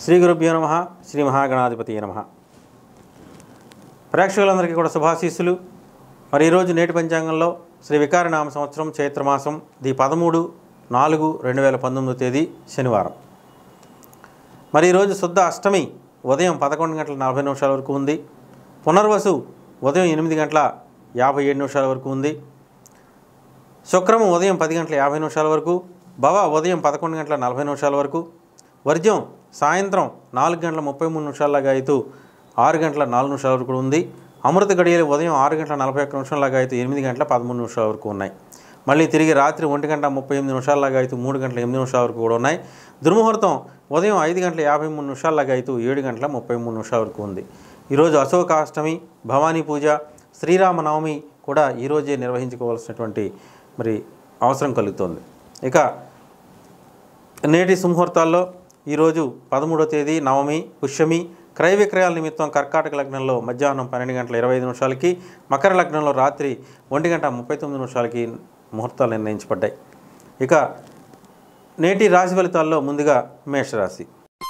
శ్రీ గురుభ్యో నమ శ్రీ మహాగణాధిపతి నమ ప్రేక్షకులందరికీ కూడా శుభాశీస్సులు మరి ఈరోజు నేటి పంచాంగంలో శ్రీ వికారనామ సంవత్సరం చైత్రమాసం ది పదమూడు నాలుగు రెండు వేల పంతొమ్మిదో తేదీ శనివారం మరి ఈరోజు శుద్ధ అష్టమి ఉదయం పదకొండు గంటల నలభై నిమిషాల వరకు ఉంది పునర్వసు ఉదయం ఎనిమిది గంటల యాభై ఏడు నిమిషాల వరకు ఉంది శుక్రము ఉదయం పది గంటల యాభై నిమిషాల వరకు భవ ఉదయం పదకొండు గంటల నలభై నిమిషాల వరకు వర్జ్యం సాయంత్రం నాలుగు గంటల ముప్పై మూడు నిమిషాలలాగా అయితే ఆరు గంటల నాలుగు నిమిషాల వరకు ఉంది అమృత గడియలు ఉదయం ఆరు గంటల నలభై ఒక్క నిమిషాలలాగా అయితే ఎనిమిది గంటల పదమూడు నిమిషాల వరకు ఉన్నాయి మళ్ళీ తిరిగి రాత్రి ఒంటి గంట ముప్పై ఎనిమిది నిమిషాలలాగా అయితే మూడు గంటల ఎనిమిది నిమిషాల వరకు కూడా ఉన్నాయి దుర్ముహూర్తం ఉదయం ఐదు గంటల యాభై మూడు నిమిషాలలాగా అయితే ఏడు గంటల ముప్పై మూడు నిమిషాల వరకు ఉంది ఈరోజు అశోకాష్టమి భవానీ పూజ శ్రీరామనవమి కూడా ఈరోజే నిర్వహించుకోవాల్సినటువంటి మరి అవసరం కలుగుతోంది ఇక నేటి సుముహూర్తాల్లో ఈరోజు పదమూడో తేదీ నవమి పుష్యమి క్రయ విక్రయాల నిమిత్తం కర్కాటక లగ్నంలో మధ్యాహ్నం పన్నెండు గంటల ఇరవై ఐదు నిమిషాలకి మకర లగ్నంలో రాత్రి ఒంటి గంట ముప్పై తొమ్మిది నిమిషాలకి ముహూర్తాలు నిర్ణయించబడ్డాయి ఇక నేటి రాశి ఫలితాల్లో ముందుగా మేషరాశి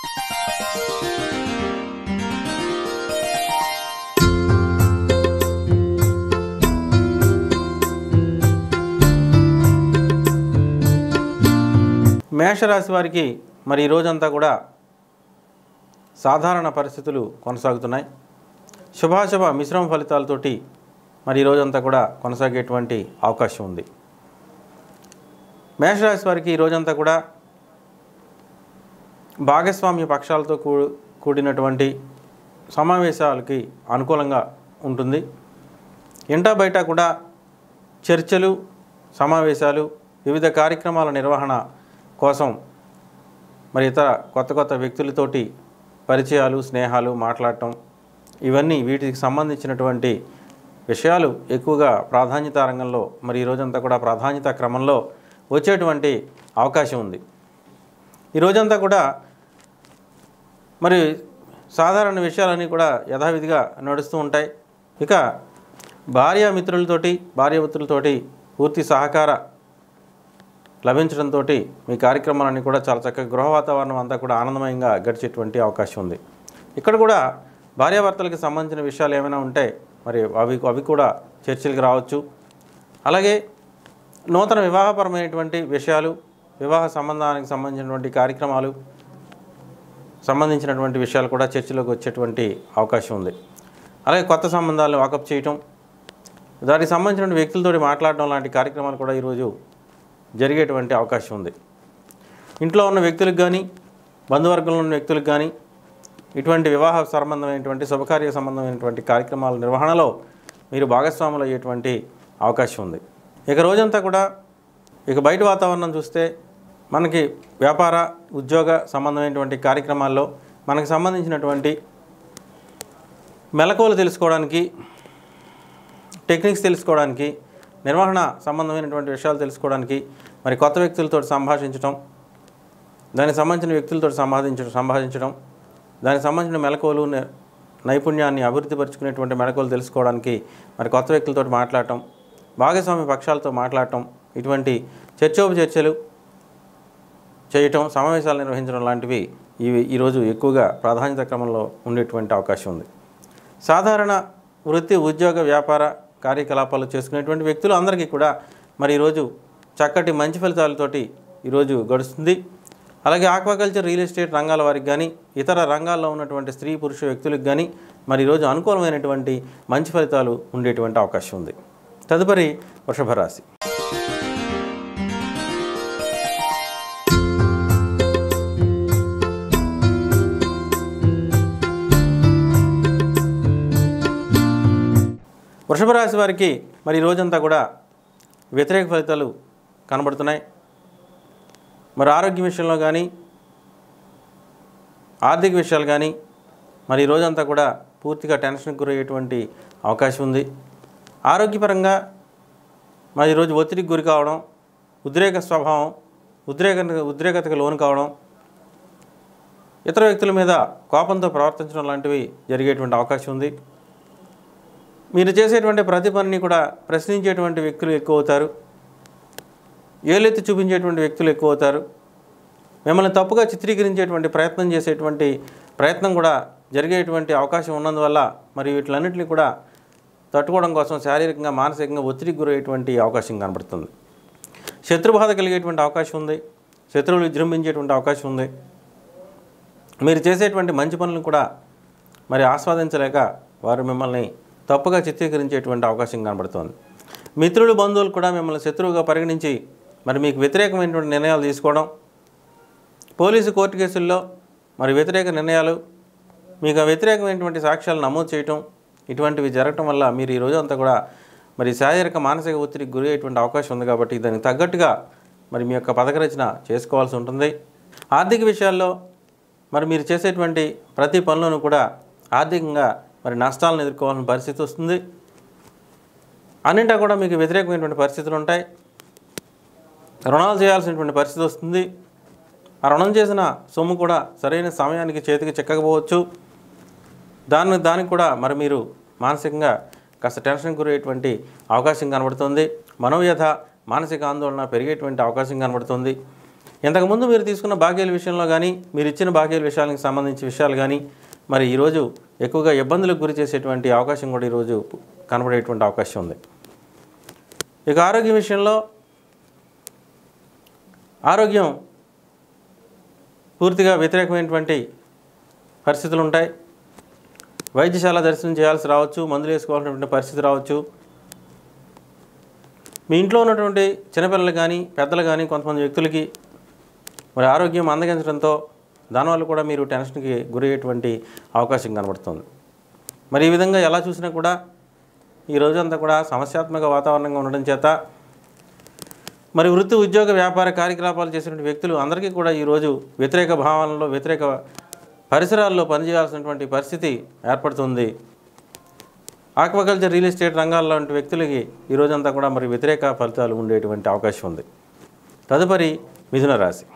మేషరాశి వారికి మరి ఈ రోజంతా కూడా సాధారణ పరిస్థితులు కొనసాగుతున్నాయి శుభాశుభ మిశ్రమ ఫలితాలతోటి మరి ఈ రోజంతా కూడా కొనసాగేటువంటి అవకాశం ఉంది మేషరాశి వారికి ఈ రోజంతా కూడా భాగస్వామ్య పక్షాలతో కూ కూడినటువంటి సమావేశాలకి అనుకూలంగా ఉంటుంది ఇంటా బయట కూడా చర్చలు సమావేశాలు వివిధ కార్యక్రమాల నిర్వహణ కోసం మరి ఇతర కొత్త కొత్త వ్యక్తులతోటి పరిచయాలు స్నేహాలు మాట్లాడటం ఇవన్నీ వీటికి సంబంధించినటువంటి విషయాలు ఎక్కువగా ప్రాధాన్యత రంగంలో మరి ఈ రోజంతా కూడా ప్రాధాన్యత క్రమంలో వచ్చేటువంటి అవకాశం ఉంది ఈ రోజంతా కూడా మరి సాధారణ విషయాలన్నీ కూడా యథావిధిగా నడుస్తూ ఉంటాయి ఇక భార్య మిత్రులతోటి భార్యపుత్రులతోటి పూర్తి సహకార లభించడంతో మీ కార్యక్రమాలన్నీ కూడా చాలా చక్కగా గృహ వాతావరణం అంతా కూడా ఆనందమయంగా గడిచేటువంటి అవకాశం ఉంది ఇక్కడ కూడా భార్యాభర్తలకు సంబంధించిన విషయాలు ఏమైనా ఉంటే మరి అవి అవి కూడా చర్చలకు రావచ్చు అలాగే నూతన వివాహపరమైనటువంటి విషయాలు వివాహ సంబంధానికి సంబంధించినటువంటి కార్యక్రమాలు సంబంధించినటువంటి విషయాలు కూడా చర్చలోకి వచ్చేటువంటి అవకాశం ఉంది అలాగే కొత్త సంబంధాలను వాకప్ చేయటం దానికి సంబంధించిన వ్యక్తులతో మాట్లాడడం లాంటి కార్యక్రమాలు కూడా ఈరోజు జరిగేటువంటి అవకాశం ఉంది ఇంట్లో ఉన్న వ్యక్తులకు కానీ బంధువర్గంలో ఉన్న వ్యక్తులకు కానీ ఇటువంటి వివాహ సంబంధమైనటువంటి శుభకార్య సంబంధమైనటువంటి కార్యక్రమాల నిర్వహణలో మీరు భాగస్వాములు అయ్యేటువంటి అవకాశం ఉంది ఇక రోజంతా కూడా ఇక బయట వాతావరణం చూస్తే మనకి వ్యాపార ఉద్యోగ సంబంధమైనటువంటి కార్యక్రమాల్లో మనకు సంబంధించినటువంటి మెలకువలు తెలుసుకోవడానికి టెక్నిక్స్ తెలుసుకోవడానికి నిర్వహణ సంబంధమైనటువంటి విషయాలు తెలుసుకోవడానికి మరి కొత్త వ్యక్తులతో సంభాషించడం దానికి సంబంధించిన వ్యక్తులతో సంపాదించడం సంభాషించడం దానికి సంబంధించిన మెలకువలు నే- నైపుణ్యాన్ని అభివృద్ధి పరుచుకునేటువంటి మెలకువలు తెలుసుకోవడానికి మరి కొత్త వ్యక్తులతో మాట్లాడటం భాగస్వామి పక్షాలతో మాట్లాడటం ఇటువంటి చర్చోప చర్చలు చేయటం సమావేశాలు నిర్వహించడం లాంటివి ఇవి ఈరోజు ఎక్కువగా ప్రాధాన్యత క్రమంలో ఉండేటువంటి అవకాశం ఉంది సాధారణ వృత్తి ఉద్యోగ వ్యాపార కార్యకలాపాలు చేసుకునేటువంటి వ్యక్తులు అందరికీ కూడా మరి ఈరోజు చక్కటి మంచి ఫలితాలతోటి ఈరోజు గడుస్తుంది అలాగే ఆక్వాకల్చర్ రియల్ ఎస్టేట్ రంగాల వారికి కానీ ఇతర రంగాల్లో ఉన్నటువంటి స్త్రీ పురుష వ్యక్తులకు కానీ మరి ఈరోజు అనుకూలమైనటువంటి మంచి ఫలితాలు ఉండేటువంటి అవకాశం ఉంది తదుపరి వృషభ రాశి వృషభ రాశి వారికి మరి ఈ రోజంతా కూడా వ్యతిరేక ఫలితాలు కనబడుతున్నాయి మరి ఆరోగ్య విషయంలో కానీ ఆర్థిక విషయాలు కానీ మరి ఈ రోజంతా కూడా పూర్తిగా టెన్షన్కి గురయ్యేటువంటి అవకాశం ఉంది ఆరోగ్యపరంగా మరి ఈరోజు ఒత్తిడికి గురి కావడం ఉద్రేక స్వభావం ఉద్రేక ఉద్రేకతకు లోను కావడం ఇతర వ్యక్తుల మీద కోపంతో ప్రవర్తించడం లాంటివి జరిగేటువంటి అవకాశం ఉంది మీరు చేసేటువంటి ప్రతి పనిని కూడా ప్రశ్నించేటువంటి వ్యక్తులు ఎక్కువ అవుతారు ఏలెత్తి చూపించేటువంటి వ్యక్తులు ఎక్కువ అవుతారు మిమ్మల్ని తప్పుగా చిత్రీకరించేటువంటి ప్రయత్నం చేసేటువంటి ప్రయత్నం కూడా జరిగేటువంటి అవకాశం ఉన్నందువల్ల మరి వీటిలన్నింటినీ కూడా తట్టుకోవడం కోసం శారీరకంగా మానసికంగా ఒత్తిడికి గురయ్యేటువంటి అవకాశం కనబడుతుంది శత్రుబాధ కలిగేటువంటి అవకాశం ఉంది శత్రువులు విజృంభించేటువంటి అవకాశం ఉంది మీరు చేసేటువంటి మంచి పనులను కూడా మరి ఆస్వాదించలేక వారు మిమ్మల్ని తప్పుగా చిత్రీకరించేటువంటి అవకాశం కనబడుతోంది మిత్రులు బంధువులు కూడా మిమ్మల్ని శత్రువుగా పరిగణించి మరి మీకు వ్యతిరేకమైనటువంటి నిర్ణయాలు తీసుకోవడం పోలీసు కోర్టు కేసుల్లో మరి వ్యతిరేక నిర్ణయాలు మీకు ఆ వ్యతిరేకమైనటువంటి సాక్ష్యాలు నమోదు చేయటం ఇటువంటివి జరగటం వల్ల మీరు ఈ రోజు అంతా కూడా మరి శారీరక మానసిక ఒత్తిడికి గురి అయ్యేటువంటి అవకాశం ఉంది కాబట్టి దానికి తగ్గట్టుగా మరి మీ యొక్క పథక రచన చేసుకోవాల్సి ఉంటుంది ఆర్థిక విషయాల్లో మరి మీరు చేసేటువంటి ప్రతి పనులను కూడా ఆర్థికంగా మరి నష్టాలను ఎదుర్కోవాల్సిన పరిస్థితి వస్తుంది అన్నింటా కూడా మీకు వ్యతిరేకమైనటువంటి పరిస్థితులు ఉంటాయి రుణాలు చేయాల్సినటువంటి పరిస్థితి వస్తుంది ఆ రుణం చేసిన సొమ్ము కూడా సరైన సమయానికి చేతికి చిక్కకపోవచ్చు దాని దానికి కూడా మరి మీరు మానసికంగా కాస్త టెన్షన్ గురయ్యేటువంటి అవకాశం కనబడుతుంది మనోవ్యధ మానసిక ఆందోళన పెరిగేటువంటి అవకాశం కనబడుతుంది ఇంతకుముందు మీరు తీసుకున్న బాకీల విషయంలో కానీ మీరు ఇచ్చిన బాకీల విషయాలకు సంబంధించి విషయాలు కానీ మరి ఈరోజు ఎక్కువగా ఇబ్బందులకు గురి చేసేటువంటి అవకాశం కూడా ఈరోజు కనబడేటువంటి అవకాశం ఉంది ఇక ఆరోగ్య విషయంలో ఆరోగ్యం పూర్తిగా వ్యతిరేకమైనటువంటి పరిస్థితులు ఉంటాయి వైద్యశాల దర్శనం చేయాల్సి రావచ్చు మందులు వేసుకోవాల్సినటువంటి పరిస్థితి రావచ్చు మీ ఇంట్లో ఉన్నటువంటి చిన్నపిల్లలు కానీ పెద్దలు కానీ కొంతమంది వ్యక్తులకి మరి ఆరోగ్యం అందగించడంతో దానివల్ల కూడా మీరు టెన్షన్కి గురయ్యేటువంటి అవకాశం కనబడుతుంది మరి ఈ విధంగా ఎలా చూసినా కూడా ఈ రోజంతా కూడా సమస్యాత్మక వాతావరణంగా ఉండడం చేత మరి వృత్తి ఉద్యోగ వ్యాపార కార్యకలాపాలు చేసినటువంటి వ్యక్తులు అందరికీ కూడా ఈరోజు వ్యతిరేక భావనలో వ్యతిరేక పరిసరాల్లో పనిచేయాల్సినటువంటి పరిస్థితి ఏర్పడుతుంది ఆక్వాకల్చర్ రియల్ ఎస్టేట్ రంగాల్లో లాంటి వ్యక్తులకి ఈ రోజంతా కూడా మరి వ్యతిరేక ఫలితాలు ఉండేటువంటి అవకాశం ఉంది తదుపరి మిథున రాశి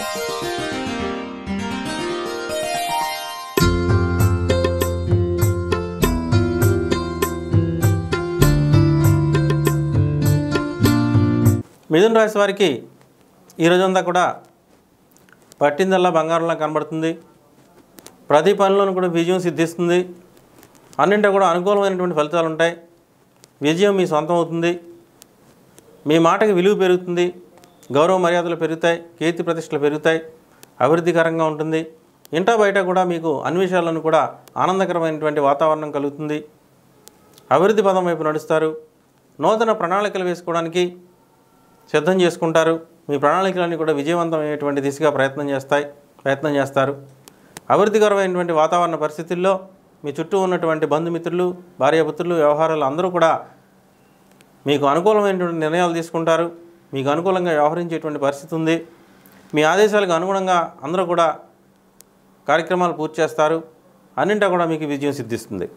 మిథున రాశి వారికి ఈ రోజంతా కూడా పట్టిందల్లా బంగారంలా కనబడుతుంది ప్రతి పనిలోనూ కూడా విజయం సిద్ధిస్తుంది అన్నింటా కూడా అనుకూలమైనటువంటి ఫలితాలు ఉంటాయి విజయం మీ సొంతం అవుతుంది మీ మాటకి విలువ పెరుగుతుంది గౌరవ మర్యాదలు పెరుగుతాయి కీర్తి ప్రతిష్టలు పెరుగుతాయి అభివృద్ధికరంగా ఉంటుంది ఇంటా బయట కూడా మీకు అన్ని విషయాలను కూడా ఆనందకరమైనటువంటి వాతావరణం కలుగుతుంది అభివృద్ధి పదం వైపు నడుస్తారు నూతన ప్రణాళికలు వేసుకోవడానికి సిద్ధం చేసుకుంటారు మీ ప్రణాళికలన్నీ కూడా విజయవంతమైనటువంటి దిశగా ప్రయత్నం చేస్తాయి ప్రయత్నం చేస్తారు అభివృద్ధికరమైనటువంటి వాతావరణ పరిస్థితుల్లో మీ చుట్టూ ఉన్నటువంటి బంధుమిత్రులు భార్యాపుత్రులు వ్యవహారాలు అందరూ కూడా మీకు అనుకూలమైనటువంటి నిర్ణయాలు తీసుకుంటారు మీకు అనుకూలంగా వ్యవహరించేటువంటి పరిస్థితి ఉంది మీ ఆదేశాలకు అనుగుణంగా అందరూ కూడా కార్యక్రమాలు పూర్తి చేస్తారు అన్నింటా కూడా మీకు విజయం సిద్ధిస్తుంది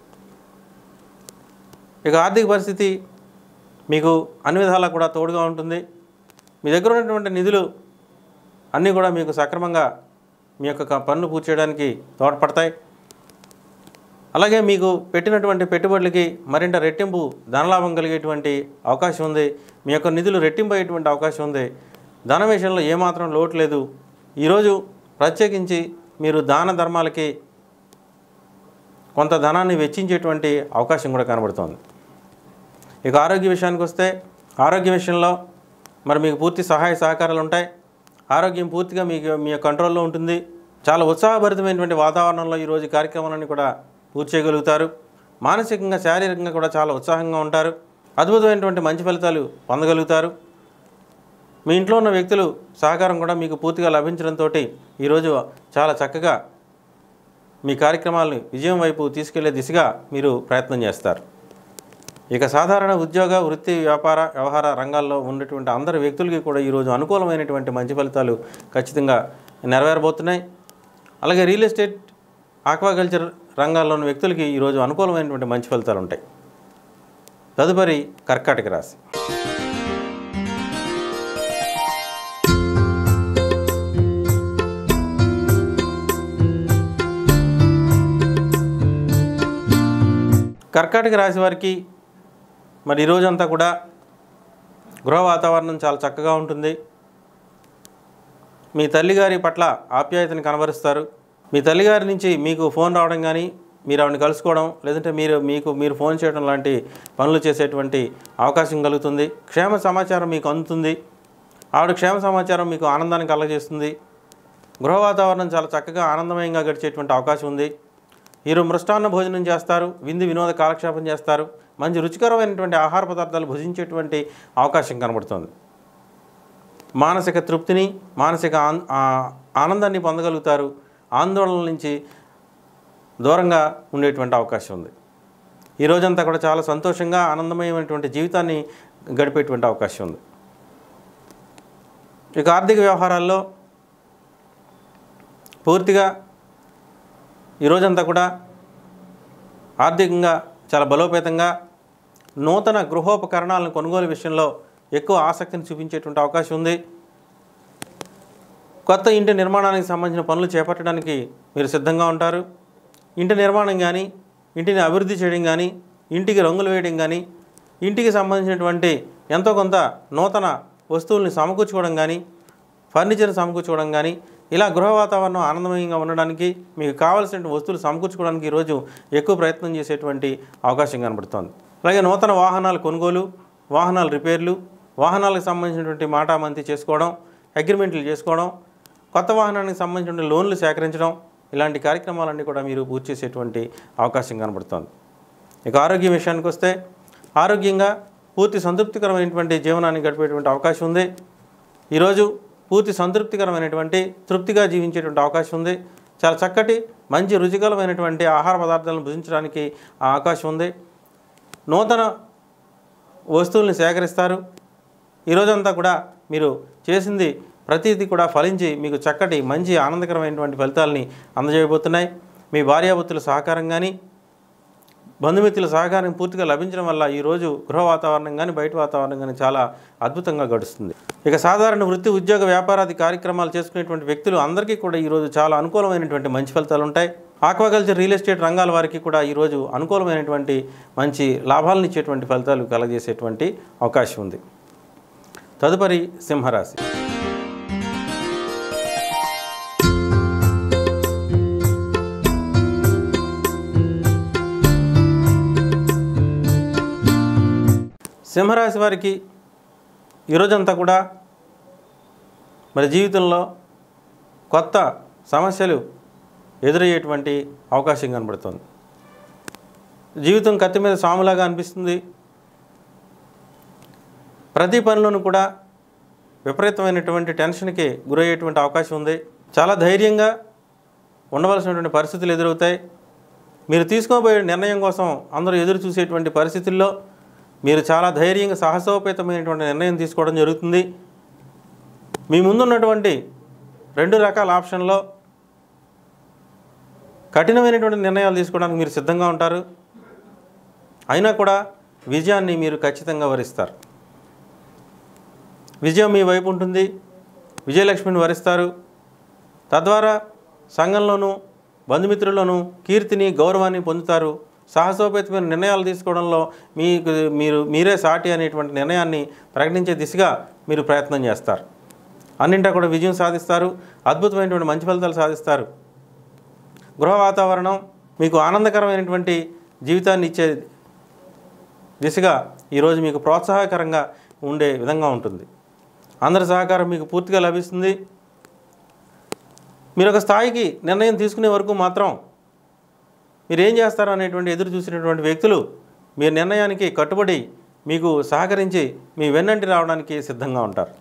ఇక ఆర్థిక పరిస్థితి మీకు అన్ని విధాలా కూడా తోడుగా ఉంటుంది మీ దగ్గర ఉన్నటువంటి నిధులు అన్నీ కూడా మీకు సక్రమంగా మీ యొక్క క- పనులు పూర్తి చేయడానికి తోడ్పడతాయి అలాగే మీకు పెట్టినటువంటి పెట్టుబడులకి మరింత రెట్టింపు ధనలాభం కలిగేటువంటి అవకాశం ఉంది మీ యొక్క నిధులు రెట్టింపు అయ్యేటువంటి అవకాశం ఉంది ధన విషయంలో ఏమాత్రం లోటు లేదు ఈరోజు ప్రత్యేకించి మీరు దాన ధర్మాలకి కొంత ధనాన్ని వెచ్చించేటువంటి అవకాశం కూడా కనబడుతోంది ఇక ఆరోగ్య విషయానికి వస్తే ఆరోగ్య విషయంలో మరి మీకు పూర్తి సహాయ సహకారాలు ఉంటాయి ఆరోగ్యం పూర్తిగా మీకు మీ కంట్రోల్లో ఉంటుంది చాలా ఉత్సాహభరితమైనటువంటి వాతావరణంలో ఈరోజు ఈ కార్యక్రమాలన్నీ కూడా పూర్తి చేయగలుగుతారు మానసికంగా శారీరకంగా కూడా చాలా ఉత్సాహంగా ఉంటారు అద్భుతమైనటువంటి మంచి ఫలితాలు పొందగలుగుతారు మీ ఇంట్లో ఉన్న వ్యక్తులు సహకారం కూడా మీకు పూర్తిగా లభించడంతో ఈరోజు చాలా చక్కగా మీ కార్యక్రమాలను విజయం వైపు తీసుకెళ్లే దిశగా మీరు ప్రయత్నం చేస్తారు ఇక సాధారణ ఉద్యోగ వృత్తి వ్యాపార వ్యవహార రంగాల్లో ఉన్నటువంటి అందరి వ్యక్తులకి కూడా ఈరోజు అనుకూలమైనటువంటి మంచి ఫలితాలు ఖచ్చితంగా నెరవేరబోతున్నాయి అలాగే రియల్ ఎస్టేట్ ఆక్వాకల్చర్ రంగాల్లో ఉన్న వ్యక్తులకి ఈరోజు అనుకూలమైనటువంటి మంచి ఫలితాలు ఉంటాయి తదుపరి కర్కాటక రాశి కర్కాటక రాశి వారికి మరి ఈ రోజంతా కూడా గృహ వాతావరణం చాలా చక్కగా ఉంటుంది మీ తల్లిగారి పట్ల ఆప్యాయతని కనబరుస్తారు మీ తల్లిగారి నుంచి మీకు ఫోన్ రావడం కానీ మీరు ఆవిడని కలుసుకోవడం లేదంటే మీరు మీకు మీరు ఫోన్ చేయడం లాంటి పనులు చేసేటువంటి అవకాశం కలుగుతుంది క్షేమ సమాచారం మీకు అందుతుంది ఆవిడ క్షేమ సమాచారం మీకు ఆనందాన్ని కలగజేస్తుంది గృహ వాతావరణం చాలా చక్కగా ఆనందమయంగా గడిచేటువంటి అవకాశం ఉంది మీరు మృష్టాన్న భోజనం చేస్తారు విందు వినోద కాలక్షేపం చేస్తారు మంచి రుచికరమైనటువంటి ఆహార పదార్థాలు భుజించేటువంటి అవకాశం కనబడుతుంది మానసిక తృప్తిని మానసిక ఆన్- ఆ- ఆనందాన్ని పొందగలుగుతారు ఆందోళన నుంచి దూరంగా ఉండేటువంటి అవకాశం ఉంది ఈ రోజంతా కూడా చాలా సంతోషంగా ఆనందమయమైనటువంటి జీవితాన్ని గడిపేటువంటి అవకాశం ఉంది ఇక ఆర్థిక వ్యవహారాల్లో పూర్తిగా ఈ రోజంతా కూడా ఆర్థికంగా చాలా బలోపేతంగా నూతన గృహోపకరణాలను కొనుగోలు విషయంలో ఎక్కువ ఆసక్తిని చూపించేటువంటి అవకాశం ఉంది కొత్త ఇంటి నిర్మాణానికి సంబంధించిన పనులు చేపట్టడానికి మీరు సిద్ధంగా ఉంటారు ఇంటి నిర్మాణం కానీ ఇంటిని అభివృద్ధి చేయడం కానీ ఇంటికి రంగులు వేయడం కానీ ఇంటికి సంబంధించినటువంటి ఎంతో కొంత నూతన వస్తువుల్ని సమకూర్చుకోవడం కానీ ఫర్నిచర్ సమకూర్చుకోవడం కానీ ఇలా గృహ వాతావరణం ఆనందమయంగా ఉండడానికి మీకు కావాల్సిన వస్తువులు సమకూర్చుకోవడానికి ఈరోజు ఎక్కువ ప్రయత్నం చేసేటువంటి అవకాశం కనబడుతోంది అలాగే నూతన వాహనాల కొనుగోలు వాహనాల రిపేర్లు వాహనాలకు సంబంధించినటువంటి మాటామంతి చేసుకోవడం అగ్రిమెంట్లు చేసుకోవడం కొత్త వాహనానికి సంబంధించిన లోన్లు సేకరించడం ఇలాంటి కార్యక్రమాలన్నీ కూడా మీరు పూర్తి చేసేటువంటి అవకాశం కనబడుతోంది ఇక ఆరోగ్యం విషయానికి వస్తే ఆరోగ్యంగా పూర్తి సంతృప్తికరమైనటువంటి జీవనాన్ని గడిపేటువంటి అవకాశం ఉంది ఈరోజు పూర్తి సంతృప్తికరమైనటువంటి తృప్తిగా జీవించేటువంటి అవకాశం ఉంది చాలా చక్కటి మంచి రుచికరమైనటువంటి ఆహార పదార్థాలను భుజించడానికి ఆ అవకాశం ఉంది నూతన వస్తువుల్ని సేకరిస్తారు ఈ రోజంతా కూడా మీరు చేసింది ప్రతిదీ కూడా ఫలించి మీకు చక్కటి మంచి ఆనందకరమైనటువంటి ఫలితాలని అందజేయబోతున్నాయి మీ భార్యాభర్తల సహకారం కానీ బంధుమిత్రుల సహకారం పూర్తిగా లభించడం వల్ల ఈరోజు గృహ వాతావరణం కానీ బయట వాతావరణం కానీ చాలా అద్భుతంగా గడుస్తుంది ఇక సాధారణ వృత్తి ఉద్యోగ వ్యాపారాది కార్యక్రమాలు చేసుకునేటువంటి వ్యక్తులు అందరికీ కూడా ఈరోజు చాలా అనుకూలమైనటువంటి మంచి ఫలితాలు ఉంటాయి ఆక్వాకల్చర్ రియల్ ఎస్టేట్ రంగాల వారికి కూడా ఈరోజు అనుకూలమైనటువంటి మంచి లాభాలను ఇచ్చేటువంటి ఫలితాలు కలగజేసేటువంటి అవకాశం ఉంది తదుపరి సింహరాశి సింహరాశి వారికి ఈరోజంతా కూడా మరి జీవితంలో కొత్త సమస్యలు ఎదురయ్యేటువంటి అవకాశం కనబడుతుంది జీవితం కత్తి మీద సాములాగా అనిపిస్తుంది ప్రతి పనిలోనూ కూడా విపరీతమైనటువంటి టెన్షన్కి గురయ్యేటువంటి అవకాశం ఉంది చాలా ధైర్యంగా ఉండవలసినటువంటి పరిస్థితులు ఎదురవుతాయి మీరు తీసుకోబోయే నిర్ణయం కోసం అందరూ ఎదురు చూసేటువంటి పరిస్థితుల్లో మీరు చాలా ధైర్యంగా సాహసోపేతమైనటువంటి నిర్ణయం తీసుకోవడం జరుగుతుంది మీ ముందున్నటువంటి రెండు రకాల ఆప్షన్లో కఠినమైనటువంటి నిర్ణయాలు తీసుకోవడానికి మీరు సిద్ధంగా ఉంటారు అయినా కూడా విజయాన్ని మీరు ఖచ్చితంగా వరిస్తారు విజయం మీ వైపు ఉంటుంది విజయలక్ష్మిని వరిస్తారు తద్వారా సంఘంలోనూ బంధుమిత్రుల్లోనూ కీర్తిని గౌరవాన్ని పొందుతారు సాహసోపేతమైన నిర్ణయాలు తీసుకోవడంలో మీకు మీరు మీరే సాటి అనేటువంటి నిర్ణయాన్ని ప్రకటించే దిశగా మీరు ప్రయత్నం చేస్తారు అన్నింటా కూడా విజయం సాధిస్తారు అద్భుతమైనటువంటి మంచి ఫలితాలు సాధిస్తారు గృహ వాతావరణం మీకు ఆనందకరమైనటువంటి జీవితాన్ని ఇచ్చే దిశగా ఈరోజు మీకు ప్రోత్సాహకరంగా ఉండే విధంగా ఉంటుంది అందరి సహకారం మీకు పూర్తిగా లభిస్తుంది మీరు ఒక స్థాయికి నిర్ణయం తీసుకునే వరకు మాత్రం మీరు ఏం చేస్తారు అనేటువంటి ఎదురు చూసినటువంటి వ్యక్తులు మీ నిర్ణయానికి కట్టుబడి మీకు సహకరించి మీ వెన్నంటి రావడానికి సిద్ధంగా ఉంటారు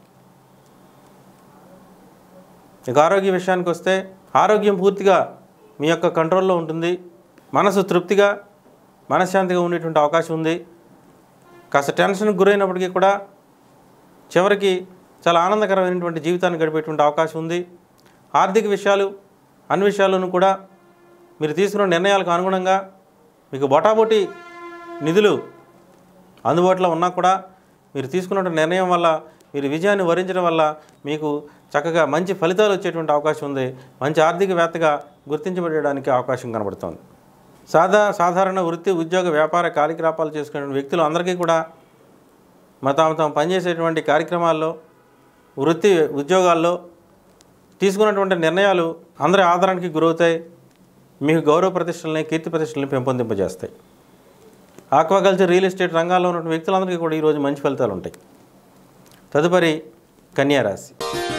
ఇక ఆరోగ్య విషయానికి వస్తే ఆరోగ్యం పూర్తిగా మీ యొక్క కంట్రోల్లో ఉంటుంది మనసు తృప్తిగా మనశ్శాంతిగా ఉండేటువంటి అవకాశం ఉంది కాస్త టెన్షన్కి గురైనప్పటికీ కూడా చివరికి చాలా ఆనందకరమైనటువంటి జీవితాన్ని గడిపేటువంటి అవకాశం ఉంది ఆర్థిక విషయాలు అన్ని విషయాల్లోనూ కూడా మీరు తీసుకున్న నిర్ణయాలకు అనుగుణంగా మీకు బొటాబొటి నిధులు అందుబాటులో ఉన్నా కూడా మీరు తీసుకున్న నిర్ణయం వల్ల మీరు విజయాన్ని వరించడం వల్ల మీకు చక్కగా మంచి ఫలితాలు వచ్చేటువంటి అవకాశం ఉంది మంచి ఆర్థికవేత్తగా గుర్తించబడడానికి అవకాశం కనబడుతోంది సాదా సాధారణ వృత్తి ఉద్యోగ వ్యాపార కార్యకలాపాలు చేసుకునే వ్యక్తులు అందరికీ కూడా మా తాము తాము పనిచేసేటువంటి కార్యక్రమాల్లో వృత్తి ఉద్యోగాల్లో తీసుకున్నటువంటి నిర్ణయాలు అందరి ఆదరణకి గురవుతాయి మీకు గౌరవ ప్రతిష్టలని కీర్తి ప్రతిష్టలని పెంపొందింపజేస్తాయి ఆక్వాకల్చర్ రియల్ ఎస్టేట్ రంగాల్లో ఉన్న వ్యక్తులందరికీ కూడా ఈరోజు మంచి ఫలితాలు ఉంటాయి తదుపరి కన్యా రాశి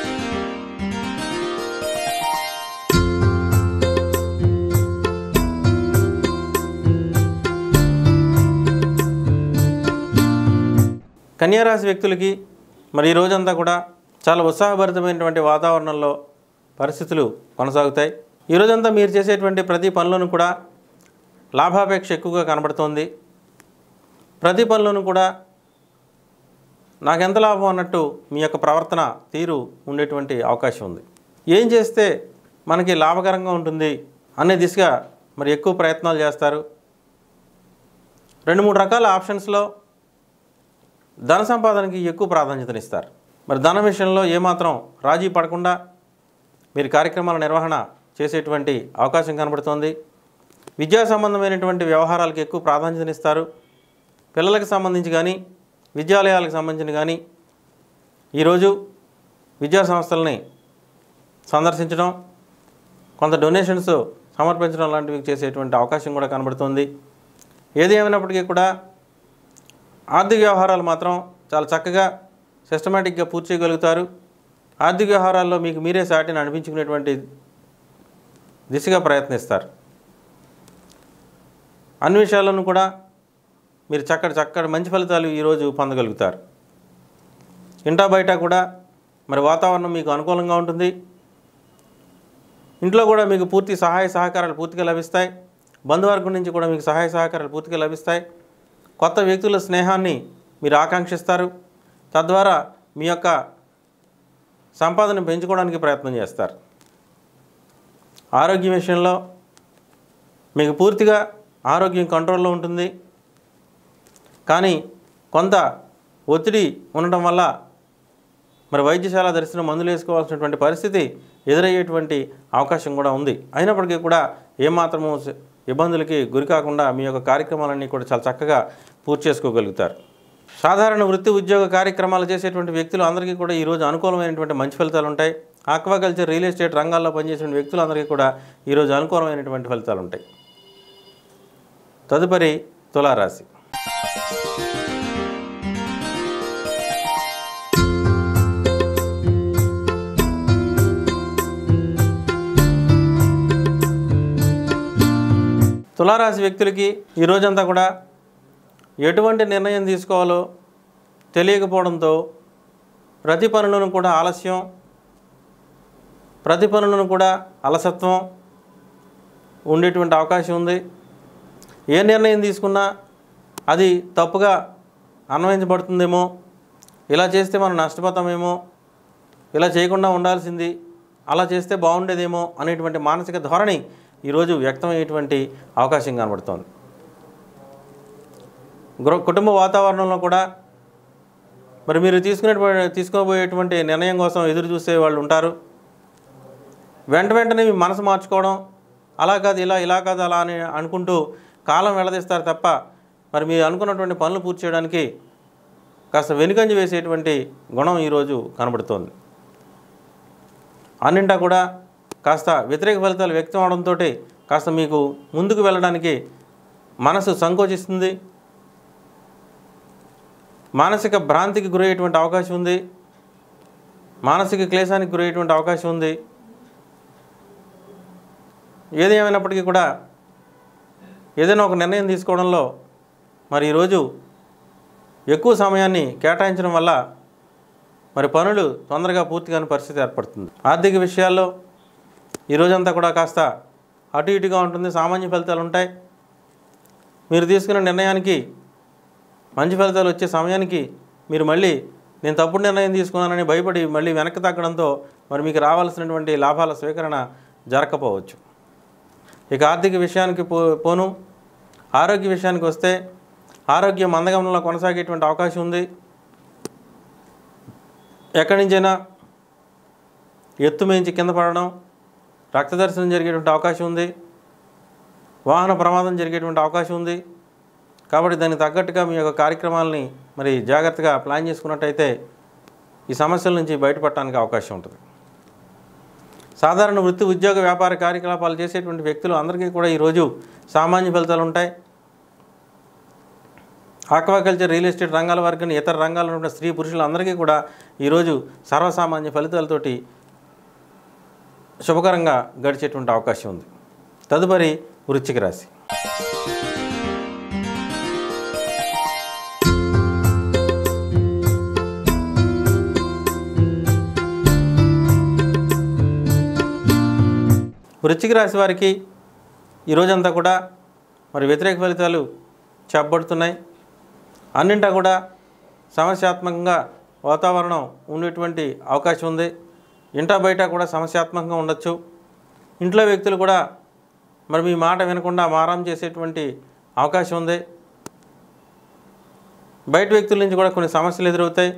కన్యారాశి వ్యక్తులకి మరి ఈ రోజంతా కూడా చాలా ఉత్సాహభరితమైనటువంటి వాతావరణంలో పరిస్థితులు కొనసాగుతాయి ఈ రోజంతా మీరు చేసేటువంటి ప్రతి పనులను కూడా లాభాపేక్ష ఎక్కువగా కనబడుతోంది ప్రతి పనులను కూడా నాకెంత లాభం అన్నట్టు మీ యొక్క ప్రవర్తన తీరు ఉండేటువంటి అవకాశం ఉంది ఏం చేస్తే మనకి లాభకరంగా ఉంటుంది అనే దిశగా మరి ఎక్కువ ప్రయత్నాలు చేస్తారు రెండు మూడు రకాల ఆప్షన్స్లో ధన సంపాదనకి ఎక్కువ ప్రాధాన్యతనిస్తారు మరి ధన విషయంలో ఏమాత్రం రాజీ పడకుండా మీరు కార్యక్రమాల నిర్వహణ చేసేటువంటి అవకాశం కనబడుతోంది విద్యా సంబంధమైనటువంటి వ్యవహారాలకు ఎక్కువ ప్రాధాన్యతనిస్తారు పిల్లలకు సంబంధించి కానీ విద్యాలయాలకు సంబంధించిన కానీ ఈరోజు విద్యా సంస్థలని సందర్శించడం కొంత డొనేషన్స్ సమర్పించడం లాంటివి చేసేటువంటి అవకాశం కూడా కనబడుతుంది ఏది ఏమైనప్పటికీ కూడా ఆర్థిక వ్యవహారాలు మాత్రం చాలా చక్కగా సిస్టమేటిక్గా పూర్తి చేయగలుగుతారు ఆర్థిక వ్యవహారాల్లో మీకు మీరే సాటిని అనిపించుకునేటువంటి దిశగా ప్రయత్నిస్తారు అన్ని విషయాలను కూడా మీరు చక్కటి చక్కటి మంచి ఫలితాలు ఈరోజు పొందగలుగుతారు ఇంటా బయట కూడా మరి వాతావరణం మీకు అనుకూలంగా ఉంటుంది ఇంట్లో కూడా మీకు పూర్తి సహాయ సహకారాలు పూర్తిగా లభిస్తాయి బంధువర్గం నుంచి కూడా మీకు సహాయ సహకారాలు పూర్తిగా లభిస్తాయి కొత్త వ్యక్తుల స్నేహాన్ని మీరు ఆకాంక్షిస్తారు తద్వారా మీ యొక్క సంపాదన పెంచుకోవడానికి ప్రయత్నం చేస్తారు ఆరోగ్య విషయంలో మీకు పూర్తిగా ఆరోగ్యం కంట్రోల్లో ఉంటుంది కానీ కొంత ఒత్తిడి ఉండటం వల్ల మరి వైద్యశాల దర్శనం మందులు వేసుకోవాల్సినటువంటి పరిస్థితి ఎదురయ్యేటువంటి అవకాశం కూడా ఉంది అయినప్పటికీ కూడా ఏమాత్రము స- ఇబ్బందులకి గురి కాకుండా మీ యొక్క కార్యక్రమాలన్నీ కూడా చాలా చక్కగా పూర్తి చేసుకోగలుగుతారు సాధారణ వృత్తి ఉద్యోగ కార్యక్రమాలు చేసేటువంటి వ్యక్తులు అందరికీ కూడా ఈరోజు అనుకూలమైనటువంటి మంచి ఫలితాలు ఉంటాయి ఆక్వాకల్చర్ రియల్ ఎస్టేట్ రంగాల్లో పనిచేసిన వ్యక్తులందరికీ కూడా ఈరోజు అనుకూలమైనటువంటి ఫలితాలు ఉంటాయి తదుపరి తులారాశి తులారాశి వ్యక్తులకి ఈ రోజంతా కూడా ఎటువంటి నిర్ణయం తీసుకోవాలో తెలియకపోవడంతో ప్రతి పనులను కూడా ఆలస్యం ప్రతి పనులను కూడా అలసత్వం ఉండేటువంటి అవకాశం ఉంది ఏ నిర్ణయం తీసుకున్నా అది తప్పుగా అన్వయించబడుతుందేమో ఇలా చేస్తే మనం నష్టపోతామేమో ఇలా చేయకుండా ఉండాల్సింది అలా చేస్తే బాగుండేదేమో అనేటువంటి మానసిక ధోరణి ఈరోజు వ్యక్తమయ్యేటువంటి అవకాశం కనబడుతోంది గృహ కుటుంబ వాతావరణంలో కూడా మరి మీరు తీసుకునేటువంటి తీసుకోబోయేటువంటి నిర్ణయం కోసం ఎదురు చూసే వాళ్ళు ఉంటారు వెంట వెంటనే మీ మనసు మార్చుకోవడం అలా కాదు ఇలా ఇలా కాదు అలా అని అనుకుంటూ కాలం వెళ్ళదీస్తారు తప్ప మరి మీరు అనుకున్నటువంటి పనులు పూర్తి చేయడానికి కాస్త వెనుకంజ వేసేటువంటి గుణం ఈరోజు కనబడుతోంది అన్నింటా కూడా కాస్త వ్యతిరేక ఫలితాలు వ్యక్తం అవడంతో కాస్త మీకు ముందుకు వెళ్ళడానికి మనసు సంకోచిస్తుంది మానసిక భ్రాంతికి గురయ్యేటువంటి అవకాశం ఉంది మానసిక క్లేశానికి గురయ్యేటువంటి అవకాశం ఉంది ఏది ఏమైనప్పటికీ కూడా ఏదైనా ఒక నిర్ణయం తీసుకోవడంలో మరి ఈరోజు ఎక్కువ సమయాన్ని కేటాయించడం వల్ల మరి పనులు తొందరగా పూర్తి కాని పరిస్థితి ఏర్పడుతుంది ఆర్థిక విషయాల్లో ఈ రోజంతా కూడా కాస్త అటు ఇటుగా ఉంటుంది సామాన్య ఫలితాలు ఉంటాయి మీరు తీసుకున్న నిర్ణయానికి మంచి ఫలితాలు వచ్చే సమయానికి మీరు మళ్ళీ నేను తప్పుడు నిర్ణయం తీసుకున్నానని భయపడి మళ్ళీ వెనక్కి తగ్గడంతో మరి మీకు రావాల్సినటువంటి లాభాల స్వీకరణ జరగకపోవచ్చు ఇక ఆర్థిక విషయానికి పో పోను ఆరోగ్య విషయానికి వస్తే ఆరోగ్యం మందగమనంలో కొనసాగేటువంటి అవకాశం ఉంది ఎక్కడి నుంచైనా ఎత్తు మించి కింద పడడం రక్తదర్శనం జరిగేటువంటి అవకాశం ఉంది వాహన ప్రమాదం జరిగేటువంటి అవకాశం ఉంది కాబట్టి దానికి తగ్గట్టుగా మీ యొక్క కార్యక్రమాలని మరి జాగ్రత్తగా ప్లాన్ చేసుకున్నట్టయితే ఈ సమస్యల నుంచి బయటపడటానికి అవకాశం ఉంటుంది సాధారణ వృత్తి ఉద్యోగ వ్యాపార కార్యకలాపాలు చేసేటువంటి వ్యక్తులు అందరికీ కూడా ఈరోజు సామాన్య ఫలితాలు ఉంటాయి ఆక్వాకల్చర్ రియల్ ఎస్టేట్ రంగాల వరకు ఇతర రంగాల్లో ఉన్న స్త్రీ పురుషులందరికీ కూడా ఈరోజు సర్వసామాన్య ఫలితాలతోటి శుభకరంగా గడిచేటువంటి అవకాశం ఉంది తదుపరి వృశ్చిక రాశి వృశ్చిక రాశి వారికి ఈ రోజంతా కూడా మరి వ్యతిరేక ఫలితాలు చెప్పబడుతున్నాయి అన్నింటా కూడా సమస్యాత్మకంగా వాతావరణం ఉండేటువంటి అవకాశం ఉంది ఇంటా బయట కూడా సమస్యాత్మకంగా ఉండొచ్చు ఇంట్లో వ్యక్తులు కూడా మరి మీ మాట వినకుండా మారం చేసేటువంటి అవకాశం ఉంది బయట వ్యక్తుల నుంచి కూడా కొన్ని సమస్యలు ఎదురవుతాయి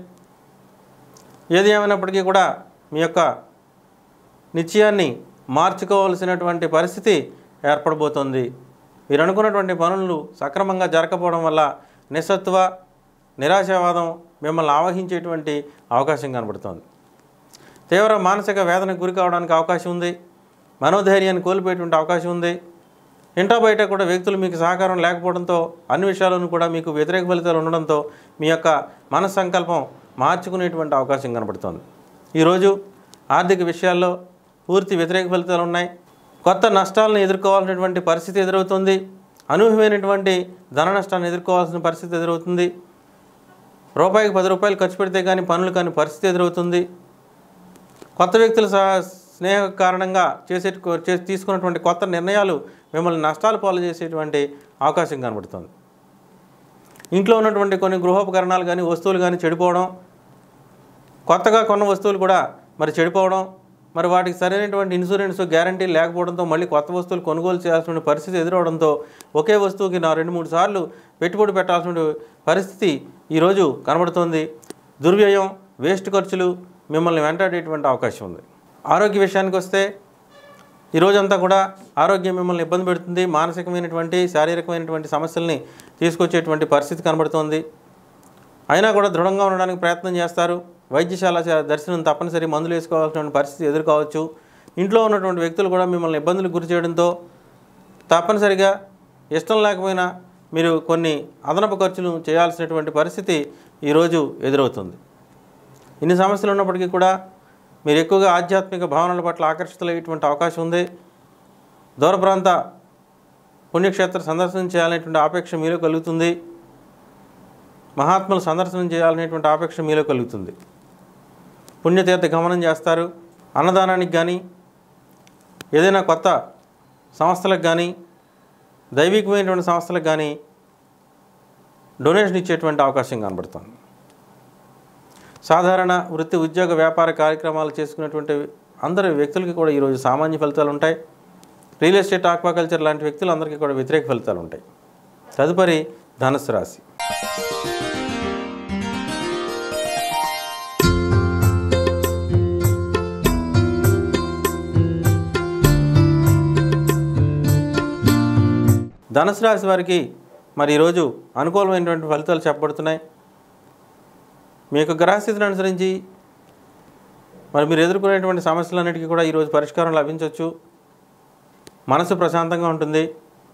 ఏది ఏమైనప్పటికీ కూడా మీ యొక్క నిశ్చయాన్ని మార్చుకోవాల్సినటువంటి పరిస్థితి ఏర్పడబోతోంది మీరు అనుకున్నటువంటి పనులు సక్రమంగా జరగకపోవడం వల్ల నిస్సత్వ నిరాశావాదం మిమ్మల్ని ఆవహించేటువంటి అవకాశం కనబడుతోంది తీవ్ర మానసిక వేదనకు గురి కావడానికి అవకాశం ఉంది మనోధైర్యాన్ని కోల్పోయేటువంటి అవకాశం ఉంది ఇంటా బయట కూడా వ్యక్తులు మీకు సహకారం లేకపోవడంతో అన్ని విషయాలను కూడా మీకు వ్యతిరేక ఫలితాలు ఉండడంతో మీ యొక్క మనస్సంకల్పం మార్చుకునేటువంటి అవకాశం కనబడుతోంది ఈరోజు ఆర్థిక విషయాల్లో పూర్తి వ్యతిరేక ఫలితాలు ఉన్నాయి కొత్త నష్టాలను ఎదుర్కోవాల్సినటువంటి పరిస్థితి ఎదురవుతుంది అనూహ్యమైనటువంటి ధన నష్టాన్ని ఎదుర్కోవాల్సిన పరిస్థితి ఎదురవుతుంది రూపాయికి పది రూపాయలు ఖర్చు పెడితే కానీ పనులు కానీ పరిస్థితి ఎదురవుతుంది కొత్త వ్యక్తుల సహ- స్నేహ కారణంగా చేసే చే- తీసుకున్నటువంటి కొత్త నిర్ణయాలు మిమ్మల్ని నష్టాలు పాలు చేసేటువంటి అవకాశం కనబడుతుంది ఇంట్లో ఉన్నటువంటి కొన్ని గృహోపకరణాలు కానీ వస్తువులు కానీ చెడిపోవడం కొత్తగా కొన్న వస్తువులు కూడా మరి చెడిపోవడం మరి వాటికి సరైనటువంటి ఇన్సూరెన్స్ గ్యారంటీ లేకపోవడంతో మళ్ళీ కొత్త వస్తువులు కొనుగోలు చేయాల్సిన పరిస్థితి ఎదురవడంతో ఒకే వస్తువుకి నా రెండు మూడు సార్లు పెట్టుబడి పెట్టాల్సిన పరిస్థితి ఈరోజు కనబడుతోంది దుర్వ్యయం వేస్ట్ ఖర్చులు మిమ్మల్ని వెంటాడేటువంటి అవకాశం ఉంది ఆరోగ్య విషయానికి వస్తే ఈ రోజంతా కూడా ఆరోగ్యం మిమ్మల్ని ఇబ్బంది పెడుతుంది మానసికమైనటువంటి శారీరకమైనటువంటి సమస్యల్ని తీసుకొచ్చేటువంటి పరిస్థితి కనబడుతోంది అయినా కూడా దృఢంగా ఉండడానికి ప్రయత్నం చేస్తారు వైద్యశాల చ- దర్శనం తప్పనిసరి మందులు వేసుకోవాల్సిన పరిస్థితి ఎదుర్కోవచ్చు ఇంట్లో ఉన్నటువంటి వ్యక్తులు కూడా మిమ్మల్ని ఇబ్బందులకు గురి చేయడంతో తప్పనిసరిగా ఇష్టం లేకపోయినా మీరు కొన్ని అదనపు ఖర్చులు చేయాల్సినటువంటి పరిస్థితి ఈరోజు ఎదురవుతుంది ఇన్ని సమస్యలు ఉన్నప్పటికీ కూడా మీరు ఎక్కువగా ఆధ్యాత్మిక భావనల పట్ల ఆకర్షితులయ్యేటువంటి అవకాశం ఉంది దూర ప్రాంత పుణ్యక్షేత్ర సందర్శనం చేయాలనేటువంటి ఆపేక్ష మీలో కలుగుతుంది మహాత్ములు సందర్శనం చేయాలనేటువంటి ఆపేక్ష మీలో కలుగుతుంది పుణ్యతీర్థ గమనం చేస్తారు అన్నదానానికి కానీ ఏదైనా కొత్త సంస్థలకు కానీ దైవికమైనటువంటి సంస్థలకు కానీ డొనేషన్ ఇచ్చేటువంటి అవకాశం కనబడుతుంది సాధారణ వృత్తి ఉద్యోగ వ్యాపార కార్యక్రమాలు చేసుకునేటువంటి అందరి వ్యక్తులకి కూడా ఈరోజు సామాన్య ఫలితాలు ఉంటాయి రియల్ ఎస్టేట్ ఆక్వాకల్చర్ లాంటి వ్యక్తులందరికీ కూడా వ్యతిరేక ఫలితాలు ఉంటాయి తదుపరి ధనుసు రాశి ధనుసు రాశి వారికి మరి ఈరోజు అనుకూలమైనటువంటి ఫలితాలు చెప్పబడుతున్నాయి మీ యొక్క గ్రహస్థితిని అనుసరించి మరి మీరు ఎదుర్కొనేటువంటి సమస్యలన్నిటికీ కూడా ఈరోజు పరిష్కారం లభించవచ్చు మనసు ప్రశాంతంగా ఉంటుంది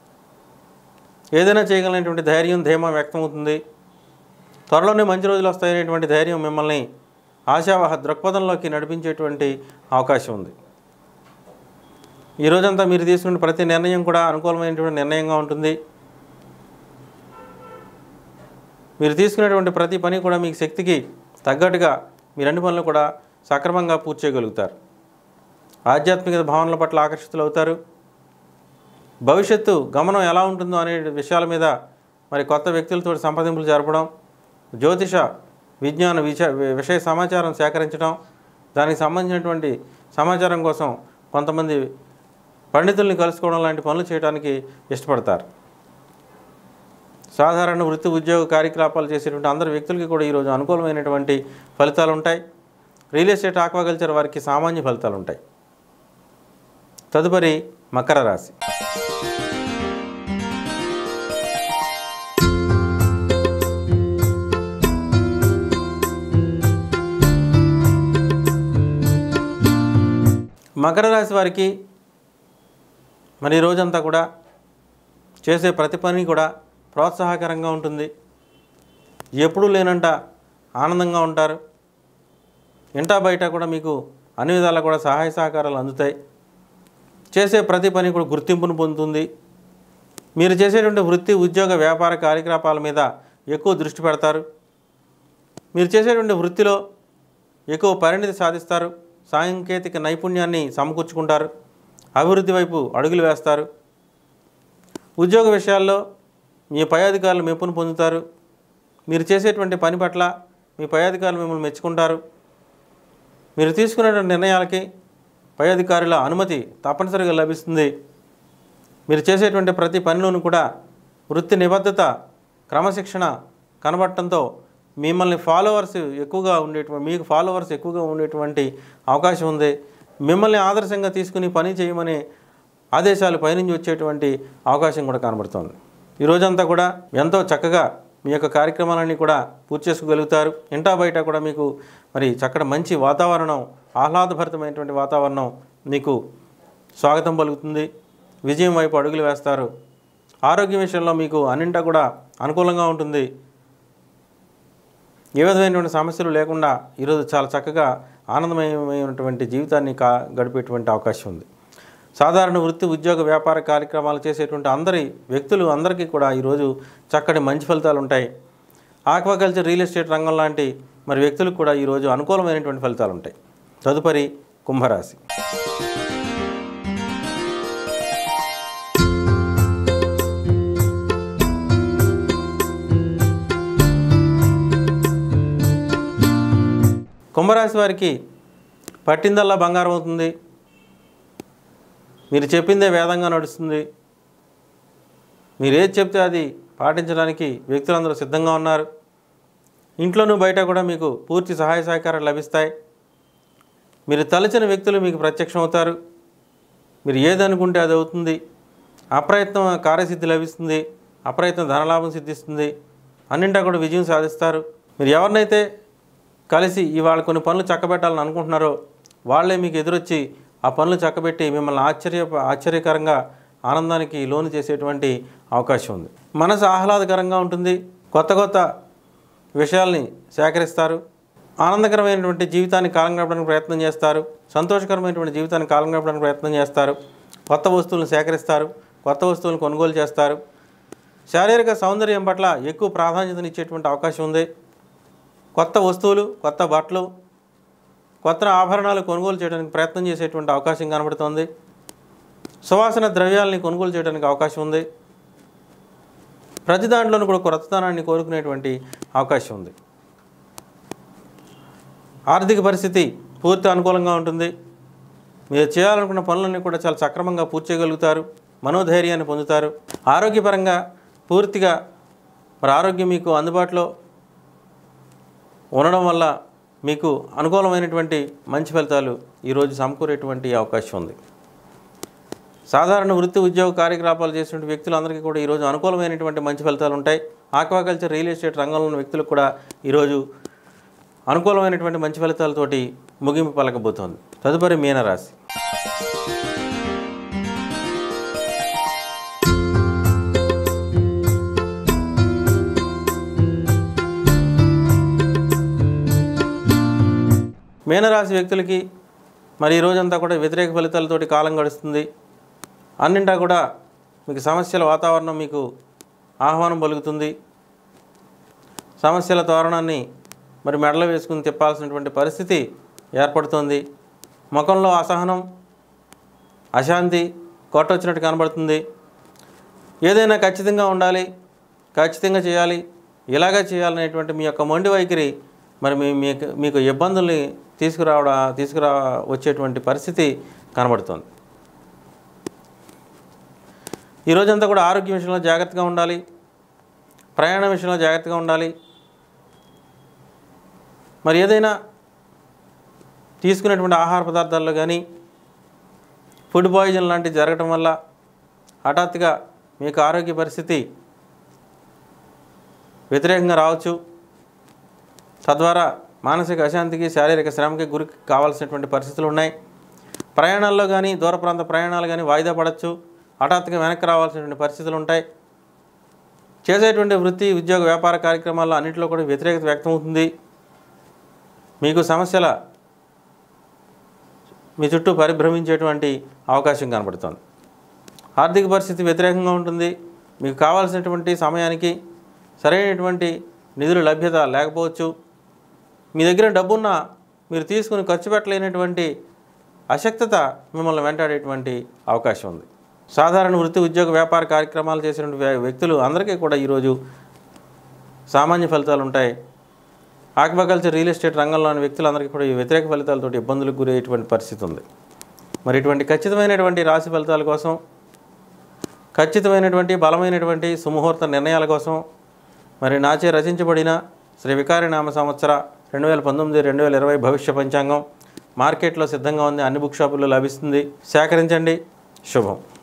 ఏదైనా చేయగలిగినటువంటి ధైర్యం ధీమా వ్యక్తమవుతుంది త్వరలోనే మంచి రోజులు వస్తాయనేటువంటి ధైర్యం మిమ్మల్ని ఆశావహ దృక్పథంలోకి నడిపించేటువంటి అవకాశం ఉంది ఈ రోజంతా మీరు తీసుకున్న ప్రతి నిర్ణయం కూడా అనుకూలమైనటువంటి నిర్ణయంగా ఉంటుంది మీరు తీసుకునేటువంటి ప్రతి పని కూడా మీకు శక్తికి తగ్గట్టుగా మీరు అన్ని పనులు కూడా సక్రమంగా పూర్తి చేయగలుగుతారు ఆధ్యాత్మిక భావనల పట్ల ఆకర్షితులు అవుతారు భవిష్యత్తు గమనం ఎలా ఉంటుందో అనే విషయాల మీద మరి కొత్త వ్యక్తులతో సంప్రదింపులు జరపడం జ్యోతిష విజ్ఞాన విష విషయ సమాచారం సేకరించడం దానికి సంబంధించినటువంటి సమాచారం కోసం కొంతమంది పండితుల్ని కలుసుకోవడం లాంటి పనులు చేయడానికి ఇష్టపడతారు సాధారణ వృత్తి ఉద్యోగ కార్యకలాపాలు చేసేటువంటి అందరు వ్యక్తులకి కూడా ఈరోజు అనుకూలమైనటువంటి ఫలితాలు ఉంటాయి రియల్ ఎస్టేట్ ఆక్వాకల్చర్ వారికి సామాన్య ఫలితాలు ఉంటాయి తదుపరి మకర రాశి మకర రాశి వారికి మరి ఈ రోజంతా కూడా చేసే ప్రతి పని కూడా ప్రోత్సాహకరంగా ఉంటుంది ఎప్పుడూ లేనంట ఆనందంగా ఉంటారు ఇంటా బయట కూడా మీకు అన్ని విధాలా కూడా సహాయ సహకారాలు అందుతాయి చేసే ప్రతి పని కూడా గుర్తింపును పొందుతుంది మీరు చేసేటువంటి వృత్తి ఉద్యోగ వ్యాపార కార్యకలాపాల మీద ఎక్కువ దృష్టి పెడతారు మీరు చేసేటువంటి వృత్తిలో ఎక్కువ పరిణితి సాధిస్తారు సాంకేతిక నైపుణ్యాన్ని సమకూర్చుకుంటారు అభివృద్ధి వైపు అడుగులు వేస్తారు ఉద్యోగ విషయాల్లో మీ పై అధికారులు మెప్పును పొందుతారు మీరు చేసేటువంటి పని పట్ల మీ పై అధికారులు మిమ్మల్ని మెచ్చుకుంటారు మీరు తీసుకునేటువంటి నిర్ణయాలకి పై అధికారుల అనుమతి తప్పనిసరిగా లభిస్తుంది మీరు చేసేటువంటి ప్రతి పనిలోనూ కూడా వృత్తి నిబద్ధత క్రమశిక్షణ కనబడటంతో మిమ్మల్ని ఫాలోవర్స్ ఎక్కువగా ఉండేటువంటి మీకు ఫాలోవర్స్ ఎక్కువగా ఉండేటువంటి అవకాశం ఉంది మిమ్మల్ని ఆదర్శంగా తీసుకుని పని చేయమని ఆదేశాలు పైనుంచి వచ్చేటువంటి అవకాశం కూడా కనబడుతుంది ఈ రోజంతా కూడా ఎంతో చక్కగా మీ యొక్క కార్యక్రమాలన్నీ కూడా పూర్తి చేసుకోగలుగుతారు ఇంటా బయట కూడా మీకు మరి చక్కటి మంచి వాతావరణం ఆహ్లాదభరితమైనటువంటి వాతావరణం మీకు స్వాగతం పలుకుతుంది విజయం వైపు అడుగులు వేస్తారు ఆరోగ్య విషయంలో మీకు అన్నింటా కూడా అనుకూలంగా ఉంటుంది ఏ విధమైనటువంటి సమస్యలు లేకుండా ఈరోజు చాలా చక్కగా ఆనందమయమైనటువంటి జీవితాన్ని కా గడిపేటువంటి అవకాశం ఉంది సాధారణ వృత్తి ఉద్యోగ వ్యాపార కార్యక్రమాలు చేసేటువంటి అందరి వ్యక్తులు అందరికీ కూడా ఈరోజు చక్కటి మంచి ఫలితాలు ఉంటాయి ఆక్వాకల్చర్ రియల్ ఎస్టేట్ రంగం లాంటి మరి వ్యక్తులకు కూడా ఈరోజు అనుకూలమైనటువంటి ఫలితాలు ఉంటాయి తదుపరి కుంభరాశి కుంభరాశి వారికి పట్టిందల్లా బంగారం అవుతుంది మీరు చెప్పిందే వేదంగా నడుస్తుంది మీరు ఏది చెప్తే అది పాటించడానికి వ్యక్తులందరూ సిద్ధంగా ఉన్నారు ఇంట్లోనూ బయట కూడా మీకు పూర్తి సహాయ సహకారాలు లభిస్తాయి మీరు తలచిన వ్యక్తులు మీకు ప్రత్యక్షం అవుతారు మీరు ఏదనుకుంటే అది అవుతుంది అప్రయత్నం కార్యసిద్ధి లభిస్తుంది అప్రయత్నం ధనలాభం సిద్ధిస్తుంది అన్నింటా కూడా విజయం సాధిస్తారు మీరు ఎవరినైతే కలిసి ఇవాళ కొన్ని పనులు చక్కబెట్టాలని అనుకుంటున్నారో వాళ్ళే మీకు ఎదురొచ్చి ఆ పనులు చక్కబెట్టి మిమ్మల్ని ఆశ్చర్య ఆశ్చర్యకరంగా ఆనందానికి లోను చేసేటువంటి అవకాశం ఉంది మనసు ఆహ్లాదకరంగా ఉంటుంది కొత్త కొత్త విషయాల్ని సేకరిస్తారు ఆనందకరమైనటువంటి జీవితాన్ని కాలం గడపడానికి ప్రయత్నం చేస్తారు సంతోషకరమైనటువంటి జీవితాన్ని కాలం గడపడానికి ప్రయత్నం చేస్తారు కొత్త వస్తువులను సేకరిస్తారు కొత్త వస్తువులను కొనుగోలు చేస్తారు శారీరక సౌందర్యం పట్ల ఎక్కువ ప్రాధాన్యతనిచ్చేటువంటి అవకాశం ఉంది కొత్త వస్తువులు కొత్త బట్టలు కొత్త ఆభరణాలు కొనుగోలు చేయడానికి ప్రయత్నం చేసేటువంటి అవకాశం కనబడుతోంది సువాసన ద్రవ్యాలని కొనుగోలు చేయడానికి అవకాశం ఉంది ప్రతి దాంట్లోనూ కూడా కొత్తదనాన్ని కోరుకునేటువంటి అవకాశం ఉంది ఆర్థిక పరిస్థితి పూర్తి అనుకూలంగా ఉంటుంది మీరు చేయాలనుకున్న పనులన్నీ కూడా చాలా సక్రమంగా పూర్తి చేయగలుగుతారు మనోధైర్యాన్ని పొందుతారు ఆరోగ్యపరంగా పూర్తిగా మరి ఆరోగ్యం మీకు అందుబాటులో ఉండడం వల్ల మీకు అనుకూలమైనటువంటి మంచి ఫలితాలు ఈరోజు సమకూరేటువంటి అవకాశం ఉంది సాధారణ వృత్తి ఉద్యోగ కార్యకలాపాలు చేసినటువంటి వ్యక్తులందరికీ కూడా ఈరోజు అనుకూలమైనటువంటి మంచి ఫలితాలు ఉంటాయి ఆక్వాకల్చర్ రియల్ ఎస్టేట్ రంగంలో ఉన్న వ్యక్తులకు కూడా ఈరోజు అనుకూలమైనటువంటి మంచి ఫలితాలతోటి ముగింపు పలకబోతోంది తదుపరి మీనరాశి మీనరాశి వ్యక్తులకి మరి ఈ రోజంతా కూడా వ్యతిరేక ఫలితాలతోటి కాలం గడుస్తుంది అన్నింటా కూడా మీకు సమస్యల వాతావరణం మీకు ఆహ్వానం పలుకుతుంది సమస్యల తోరణాన్ని మరి మెడలో వేసుకుని తిప్పాల్సినటువంటి పరిస్థితి ఏర్పడుతుంది ముఖంలో అసహనం అశాంతి కొట్టొచ్చినట్టు కనబడుతుంది ఏదైనా ఖచ్చితంగా ఉండాలి ఖచ్చితంగా చేయాలి ఇలాగే చేయాలనేటువంటి మీ యొక్క మొండి వైఖరి మరి మీ మీకు మీకు ఇబ్బందుల్ని తీసుకురావడా తీసుకురా వచ్చేటువంటి పరిస్థితి కనబడుతుంది ఈ రోజంతా కూడా ఆరోగ్య విషయంలో జాగ్రత్తగా ఉండాలి ప్రయాణ విషయంలో జాగ్రత్తగా ఉండాలి మరి ఏదైనా తీసుకునేటువంటి ఆహార పదార్థాల్లో కానీ ఫుడ్ పాయిజన్ లాంటివి జరగటం వల్ల హఠాత్తుగా మీకు ఆరోగ్య పరిస్థితి వ్యతిరేకంగా రావచ్చు తద్వారా మానసిక అశాంతికి శారీరక శ్రమకి గురి కావాల్సినటువంటి పరిస్థితులు ఉన్నాయి ప్రయాణాల్లో కానీ దూర ప్రాంత ప్రయాణాలు కానీ వాయిదా పడవచ్చు హఠాత్తుగా వెనక్కి రావాల్సినటువంటి పరిస్థితులు ఉంటాయి చేసేటువంటి వృత్తి ఉద్యోగ వ్యాపార కార్యక్రమాల్లో అన్నింటిలో కూడా వ్యతిరేకత వ్యక్తమవుతుంది మీకు సమస్యల మీ చుట్టూ పరిభ్రమించేటువంటి అవకాశం కనబడుతుంది ఆర్థిక పరిస్థితి వ్యతిరేకంగా ఉంటుంది మీకు కావాల్సినటువంటి సమయానికి సరైనటువంటి నిధుల లభ్యత లేకపోవచ్చు మీ దగ్గర డబ్బున్న మీరు తీసుకుని ఖర్చు పెట్టలేనటువంటి అశక్తత మిమ్మల్ని వెంటాడేటువంటి అవకాశం ఉంది సాధారణ వృత్తి ఉద్యోగ వ్యాపార కార్యక్రమాలు చేసినటువంటి వ్య- వ్యక్తులు అందరికీ కూడా ఈరోజు సామాన్య ఫలితాలు ఉంటాయి ఆక్వాకల్చర్ రియల్ ఎస్టేట్ రంగంలోని వ్యక్తులందరికీ కూడా ఈ వ్యతిరేక ఫలితాలతో ఇబ్బందులకు గురయ్యేటువంటి పరిస్థితి ఉంది మరి ఇటువంటి ఖచ్చితమైనటువంటి రాశి ఫలితాల కోసం ఖచ్చితమైనటువంటి బలమైనటువంటి సుముహూర్త నిర్ణయాల కోసం మరి నాచే రచించబడిన శ్రీ వికారినామ సంవత్సర రెండు వేల పంతొమ్మిది రెండు వేల ఇరవై భవిష్య పంచాంగం మార్కెట్లో సిద్ధంగా ఉంది అన్ని బుక్ షాపుల్లో లభిస్తుంది సేకరించండి శుభం